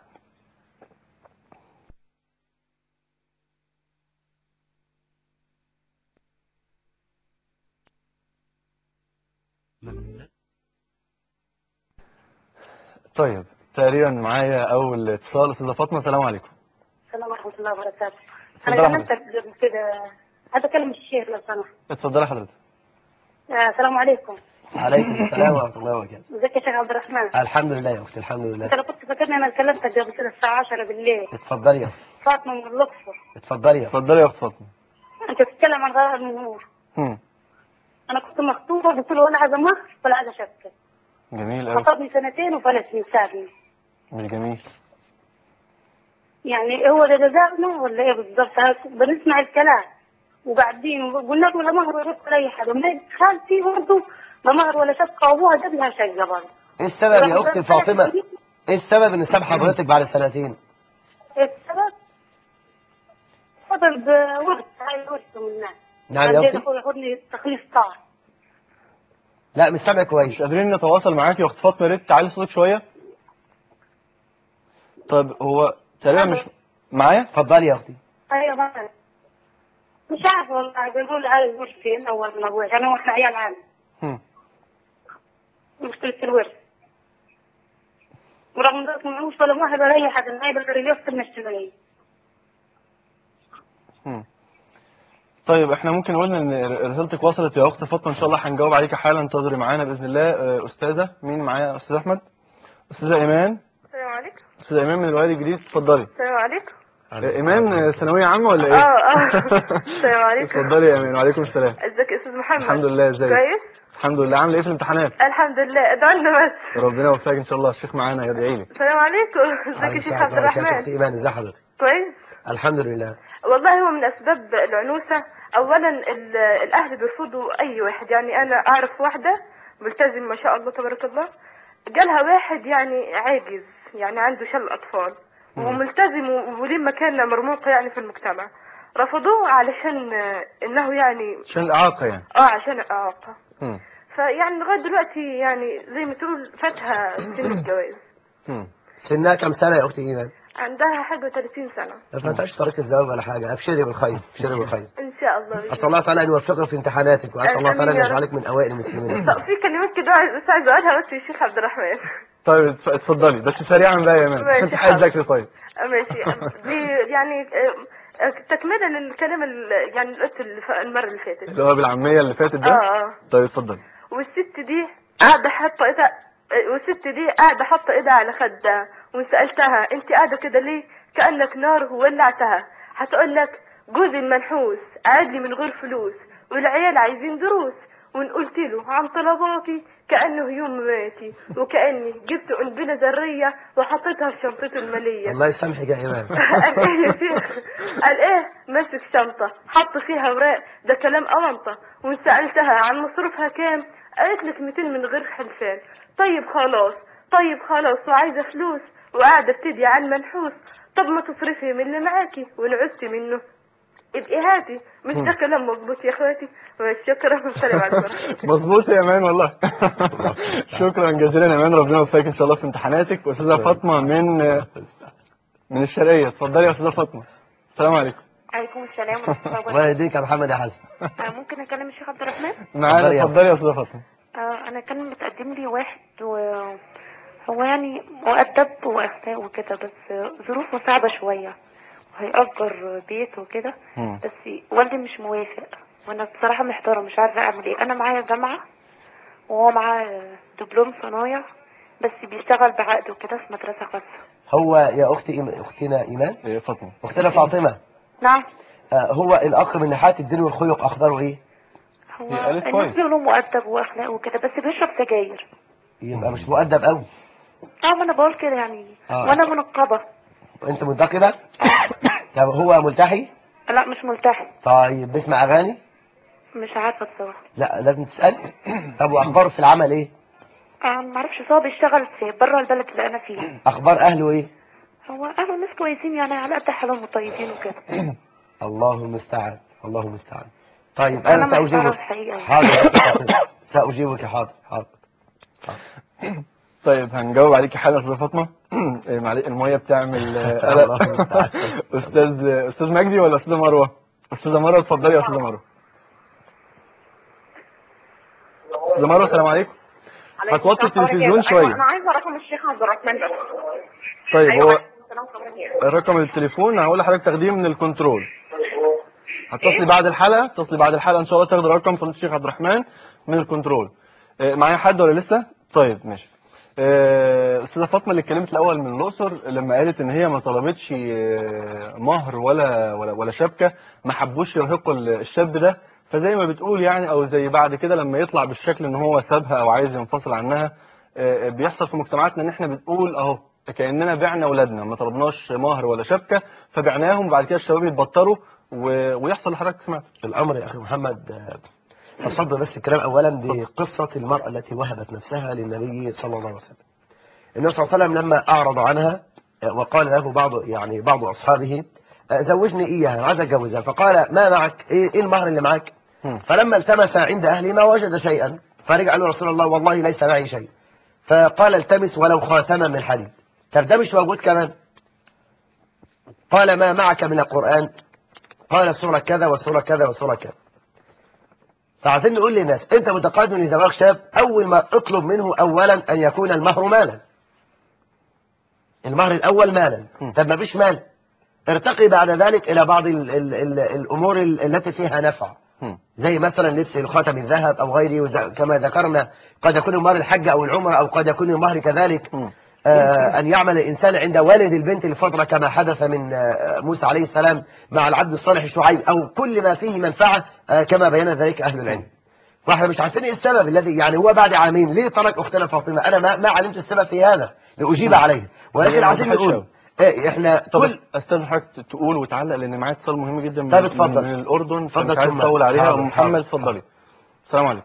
طيب تقريبا معايا اول اتصال استاذه فاطمه السلام عليكم السلام ورحمة الله وبركاته اتفضل أنا حضرتك. كلمتك قبل كده عايز أكلم الشيخ لو سمحت اتفضلي حضرتك آه، السلام عليكم عليكم السلام ورحمة الله وبركاته ازيك يا شيخ عبد الرحمن الحمد لله يا أختي الحمد لله أنت لو كنت فاكرني أنا كلمتك قبل كده الساعة 10 بالليل اتفضلي يا أختي فاطمة من الأقصر اتفضلي يا أختي اتفضلي يا اخت فاطمه أنت بتتكلم عن غير النور هم. أنا كنت مخطوبة قلت له ولا عايزة مهر ولا عايزة شبكة جميل قوي خطبني سنتين وفلت من سابني مش جميل يعني هو ده جزاؤنا ولا إيه بالظبط بنسمع الكلام وبعدين قلنا له لا مهر ولا ولا أي حاجة من خالتي برضه لا مهر ولا شبكة وأبوها جاب لها شقة برضه إيه السبب يا أختي فاطمة إيه السبب إن ساب حضرتك بعد سنتين السبب فضل بورث هاي ورثه من الناس نعم يا بعدين أختي اخوي ياخد لي تخليص طار لا مش سامع مش كويس قادرين نتواصل معاك يا اخت فاطمه يا ريت تعلي صوتك شويه طيب هو تقريبا مش معايا اتفضلي يا أختي ايوه بقى مش عارف والله بيقولوا لي عايز ورث فين اول من ابوي عشان هو احنا عيال عام هم. مشكلة الورث ورغم ذلك معهوش ولا واحد ولا اي حاجه ما يقدر يوصل الاجتماعية هم. طيب احنا ممكن قلنا ان رسالتك وصلت يا اخت فاطمه ان شاء الله هنجاوب عليك حالا انتظري معانا باذن الله آه، استاذه مين معايا استاذ احمد استاذه ايمان السلام عليكم استاذه ايمان من الوادي الجديد اتفضلي السلام عليكم آه، ايمان آه، ثانويه عامه ولا ايه اه السلام عليكم اتفضلي يا ايمان وعليكم السلام ازيك يا استاذ محمد الحمد لله ازيك كويس الحمد لله عامله ايه في الامتحانات الحمد لله ادعوا لنا بس ربنا يوفقك ان شاء الله الشيخ معانا يدعي لك السلام عليكم ازيك يا عليكم شيخ السلام عبد ورحمة الله وبركاته. الرحمن أختي إيمان إزي حضرتك كويس الحمد لله والله هو من اسباب العنوسه اولا ال- الاهل بيرفضوا اي واحد يعني انا اعرف واحده ملتزم ما شاء الله تبارك الله جالها واحد يعني عاجز يعني عنده شل اطفال وملتزم و- وليه مكانه مرموقه يعني في المجتمع رفضوه علشان آه، انه يعني عشان الاعاقه يعني اه عشان الاعاقه هم. فيعني لغايه دلوقتي يعني زي ما تقول فاتها سن الجواز هم. سنها كم سنة يا أختي إيمان عندها حاجه 30 سنه ما فاتش طريق الزواج ولا حاجة أبشري بالخير أبشري بالخير ان شاء الله بإذن أسأل الله تعالى أن يوفقك في امتحاناتك وأسأل الله تعالى أن آمين يا رب. يجعلك من أوائل المسلمين طب في كلمات كده عايز بس عايز اقولها بس للشيخ عبد الرحمن طيب اتف- اتفضلي بس سريعا بقى يا ايمان ماشي، عشان تحاول حاضر. تذاكري طيب ماشي دي يعني آه، آه، تكملة للكلام ال- يعني اللي قلت الف- المرة اللي فاتت اللي هو بالعاميه اللي فاتت اه ده اه طيب اتفضلي والست دي قاعدة حاطة ايدها آه، والست دي قاعدة حاطة ايدها على خدها وسألتها انت قاعدة كده ليه كأنك نار ولعتها هتقول لك جوزي المنحوس قاعد لي من غير فلوس والعيال عايزين دروس وان قلت له عن طلباتي كأنه يوم ماتي وكأني جبت قنبلة ذرية وحطيتها في شنطته المالية الله يسامحك يا إيمان قال ايه يا شيخ قال ايه ماسك شنطة حط فيها اوراق ده كلام اونطة وان سألتها عن مصروفها كام قالت لك 200 من غير حلفان طيب خلاص طيب خلاص وعايزة فلوس وقاعدة بتدي على المنحوس طب ما تصرفي من اللي معاكي وان عزتي منه ابقي هاتي مش ده كلام مظبوط يا اخواتي شكرا والسلام عليكم مظبوط يا ايمان والله شكرا جزيلا يا ايمان ربنا يوفقك ان شاء الله في امتحاناتك واستاذه فاطمه من من الشرقيه اتفضلي يا استاذه فاطمه السلام عليكم عليكم السلام ورحمة الله الله وبركاته يهديك يا محمد يا حسن آه، ممكن اكلم الشيخ عبد الرحمن معانا اتفضلي يا اتفضلي يا استاذه فاطمه آه، انا كان متقدم لي واحد و هو يعني مؤدب واخلاق وكده بس ظروفه صعبة شوية وهيأجر بيت وكده مم. بس والدي مش موافق وانا بصراحة محتارة مش عارفة اعمل ايه انا معايا جامعة وهو معاه دبلوم صنايع بس بيشتغل بعقد وكده في مدرسة خاصة هو يا أختي إيمان- أختنا إيمان إيه، فاطمه أختنا فاطمة نعم آه، هو الأخ من ناحية الدين والخلق أخباره إيه؟ هو هي قالت الناس كويس. بيقولوا مؤدب واخلاق وكده بس بيشرب سجاير يبقى مش مؤدب قوي اه ما انا بقول كده يعني آه. وانا منقبة انت منتقبه طب هو ملتحي لا مش ملتحي طيب بيسمع اغاني مش عارفة بصراحة لا لازم تسال طب واخباره في العمل ايه آه ما اعرفش بس هو بيشتغل في بره البلد اللي انا فيه اخبار اهله ايه هو اهله ناس كويسين يعني على قد حالهم وطيبين وكده الله المستعان الله المستعان طيب أنا انا محتارة ساجيبك الحقيقة. حاضر ساجيبك حاضر حاضر طيب هنجاوب عليكي حاجه يا استاذه فاطمه إيه، معلش الميه بتعمل آه، قلق. الله المستعان. استاذ استاذ مجدي ولا استاذه مروه استاذه مروه اتفضلي يا استاذه مروه استاذه مروه السلام عليكم هتوطي التلفزيون شويه انا عايزه رقم الشيخ عبد الرحمن بس طيب هو سلام حضرتك. رقم التليفون هقول لحضرتك تاخديه من الكنترول هتصلي بعد الحلقه تصلي بعد الحلقه ان شاء الله تاخد رقم فضيله الشيخ عبد الرحمن من الكنترول آه، معايا حد ولا لسه طيب ماشي آه، استاذه فاطمه اللي اتكلمت الاول من الاقصر لما قالت ان هي ما طلبتش آه، مهر ولا ولا ولا شبكه ما حبوش يرهقوا ال- الشاب ده فزي ما بتقول يعني او زي بعد كده لما يطلع بالشكل ان هو سابها او عايز ينفصل عنها آه، بيحصل في مجتمعاتنا ان احنا بنقول اهو كاننا بعنا اولادنا ما طلبناش مهر ولا شبكه فبعناهم وبعد كده الشباب يتبطروا و- ويحصل اللي حضرتك سمعته الامر يا اخي محمد آه، اصدر بس الكلام اولا بقصه المراه التي وهبت نفسها للنبي صلى الله عليه وسلم النبي صلى الله عليه وسلم لما اعرض عنها آه، وقال له بعض يعني بعض اصحابه آه، زوجني اياها أنا عايز اتجوزها فقال ما معك ايه إيه المهر اللي معك هم. فلما التمس عند اهله ما وجد شيئا فرجع له رسول الله والله ليس معي شيء فقال التمس ولو خاتما من حديد طب ده مش موجود كمان قال ما معك من القرآن قال سورة كذا وسورة كذا وسورة كذا فعايزين نقول للناس انت متقدم لزواج شاب اول ما اطلب منه اولا ان يكون المهر مالا المهر الاول مالا طب ما فيش مال ارتقي بعد ذلك الى بعض ال ال ال الامور ال- التي فيها نفع هم. زي مثلا لبس الخاتم الذهب او غيره وز- كما ذكرنا قد يكون المهر الحج او العمره او قد يكون المهر كذلك مم. آه ان يعمل الانسان عند والد البنت لفتره كما حدث من آه موسى عليه السلام مع العبد الصالح شعيب او كل ما فيه منفعه آه كما بين ذلك اهل العلم واحنا مش عارفين ايه السبب الذي يعني هو بعد عامين ليه ترك اختنا فاطمه انا ما, ما علمت السبب في هذا لاجيب عليه ولكن هي عايزين ما وضحتش نقول أوي. آه احنا طب كل استاذ حضرتك تقول وتعلق لان معايا اتصال مهم جدا من, طب اتفضل. من الاردن اتفضل فمش عايز ثم. اطول عليها حاضر، ام محمد حاضر. اتفضلي السلام عليكم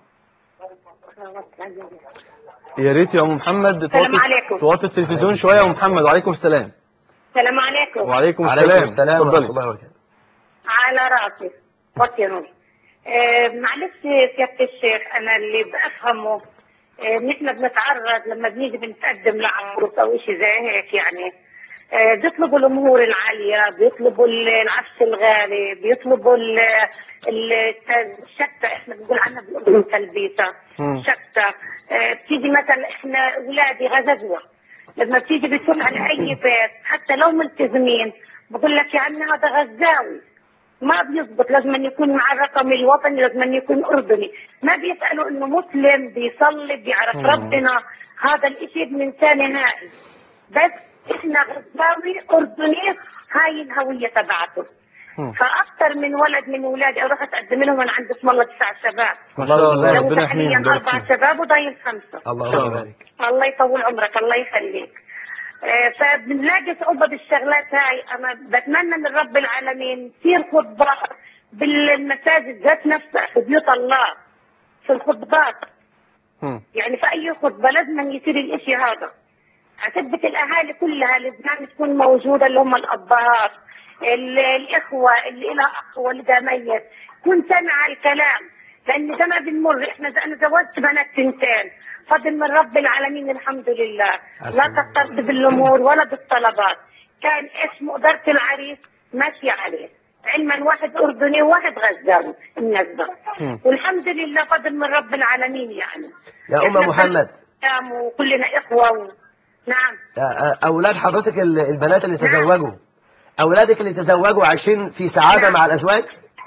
يا ريت يا ام محمد السلام توطي عليكم. توطي التلفزيون شويه يا ام محمد وعليكم السلام السلام عليكم وعليكم عليكم السلام السلام ورحمه اتفضلي الله وبركاته على راسي وطي نوري آه معلش سيادة الشيخ أنا اللي بفهمه آه نحن بنتعرض لما بنيجي بنتقدم لعروس أو شيء زي هيك يعني آه بيطلبوا الأمور العالية بيطلبوا ال- العفش الغالي بيطلبوا ال- ال- الشتى احنا بنقول عنها بالأردن تلبيسة مم. شتى آه بتيجي مثلا احنا أولادي غزوة لما بتيجي بتفوت على أي بيت حتى لو ملتزمين بقول لك يا عمي هذا غزاوي ما بيزبط لازم أن يكون مع الرقم الوطني لازم أن يكون أردني ما بيسألوا إنه مسلم بيصلي بيعرف مم. ربنا هذا الإشي بننساه نهائي بس إحنا غزاوي أردني هاي الهوية تبعته مم. فأكثر من ولد من أولادي أروح أتقدم لهم أنا عندي اسم الله تسع شباب ما شاء الله الله ربنا لو يحميهم حاليا ويبارك أربع فيهم شباب وضايل خمسة الله شاء يبارك الله. الله يطول عمرك الله يخليك آه، فبنلاقي صعوبة بالشغلات هاي أنا بتمنى من رب العالمين تصير خطبة بالمساجد ذات نفسها في بيوت الله في الخطبات مم. يعني في أي خطبة لازم أن يصير الإشي هذا هتثبت الأهالي كلها لازم تكون موجودة اللي هم الأبهات ال- الإخوة اللي لها أخ والدها ميت كن سمع الكلام لأن ده ما بنمر إحنا أنا زوجت بنات تنتين فضل من رب العالمين الحمد لله لا تقتصد بالأمور ولا بالطلبات كان اسم إدارة العريس ماشي عليه علما واحد أردني وواحد غزاوي النسبة مم. والحمد لله فضل من رب العالمين يعني يا أم إحنا محمد كلنا وكلنا إخوة و... نعم أولاد حضرتك ال- البنات اللي تزوجوا أولادك اللي تزوجوا عايشين في سعادة مع الأزواج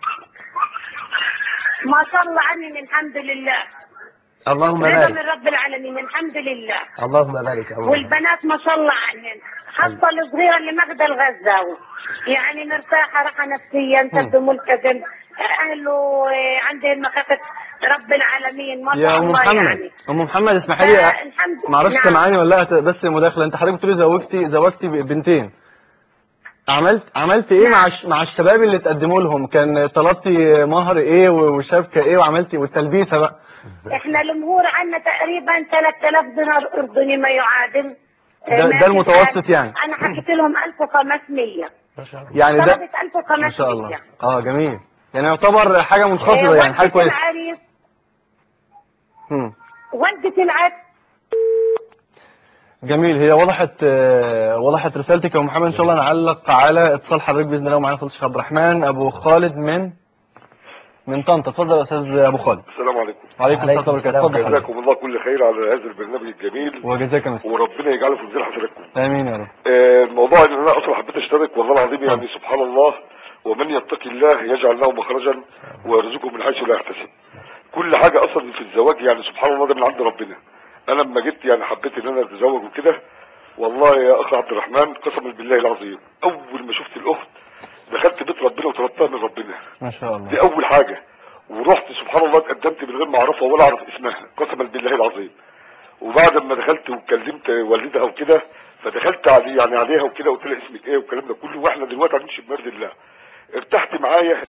ما شاء الله عنهم الحمد لله اللهم رضا من بارك رب العالمين الحمد لله اللهم بارك يا أم محمد. والبنات ما شاء الله عنهن حتى الصغيرة اللي ماخذة الغزاوي يعني مرتاحة راحة نفسيا تبدو ملتزم أهله آه، عندهم مخافة رب العالمين ما يا شاء ام الله محمد يعني ام محمد اسمحي لي فالحمد ما اعرفش نعم. سامعاني ولا لا بس مداخله انت حضرتك بتقولي زوجتي زوجتي بنتين عملت عملت ايه مع الش- مع الشباب اللي تقدموا لهم كان طلبتي مهر ايه وشبكه ايه وعملتي والتلبيسه بقى احنا المهور عندنا تقريبا 3000 دينار اردني ما يعادل ده- آه، ده ما المتوسط تسأل. يعني. انا حكيت لهم 1500 يعني ده طلبت 1500 ما شاء الله اه جميل يعني يعتبر حاجه منخفضه آه، يعني حاجه والدة كويسه العريس مم. والدة العريس جميل هي وضحت آه، وضحت رسالتك يا أم محمد ان شاء الله نعلق على اتصال حضرتك باذن الله ومعانا فضيله الشيخ عبد الرحمن ابو خالد من من طنطا اتفضل يا استاذ ابو خالد السلام عليكم وعليكم السلام ورحمه الله وبركاته اتفضل حضرتك جزاكم الله كل خير على هذا البرنامج الجميل وجزاك الله خير. وربنا يجعله في ميزان حسناتكم امين يا رب آه، الموضوع ان انا اصلا حبيت اشترك والله العظيم يعني سبحان الله ومن يتقي الله يجعل له مخرجا ويرزقه من حيث لا يحتسب كل حاجه اصلا في الزواج يعني سبحان الله ده من عند ربنا انا لما جيت يعني حبيت ان انا اتزوج وكده والله يا اخ عبد الرحمن قسما بالله العظيم اول ما شفت الاخت دخلت بيت ربنا وطلبتها من ربنا ما شاء الله دي اول حاجه ورحت سبحان الله اتقدمت من غير ما اعرفها ولا اعرف اسمها قسما بالله العظيم وبعد ما دخلت وكلمت والدها وكده فدخلت علي يعني عليها وكده قلت لها اسمك ايه والكلام ده كله واحنا دلوقتي عايشين في مرض الله ارتحت معايا